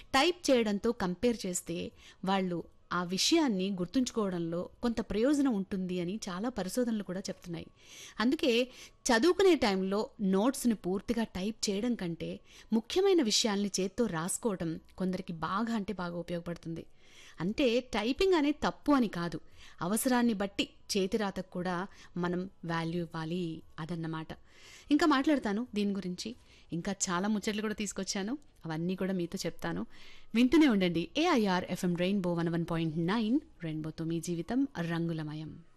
type చేయడంతో compare చేస్తే వాళ్ళు ఆ విషయాన్ని గుర్తుంచుకోవడంలో కొంత ప్రయోజనం ఉంటుంది అని చాలా పరిశోధనలు కూడా చెప్తున్నాయి అందుకే చదువుకునే టైంలో నోట్స్ని పూర్తిగా టైప్ చేయడం కంటే ముఖ్యమైన విషయాల్ని చేత్తో రాసుకోవడం కొందరికి బాగా అంటే బాగా ఉపయోగపడుతుంది అంటే టైపింగ్ అనేది తప్పు అని కాదు అవసరాన్ని బట్టి చేతిరాతకు కూడా మనం వాల్యూ ఇవ్వాలి అదన్నమాట ఇంకా మాట్లాడతాను దీని గురించి ఇంకా చాలా ముచ్చట్లు కూడా తీసుకొచ్చాను అవన్నీ కూడా మీతో చెప్తాను వింటూనే ఉండండి AIR FM rainbow one one point nine రెయిన్బోతో మీ జీవితం రంగులమయం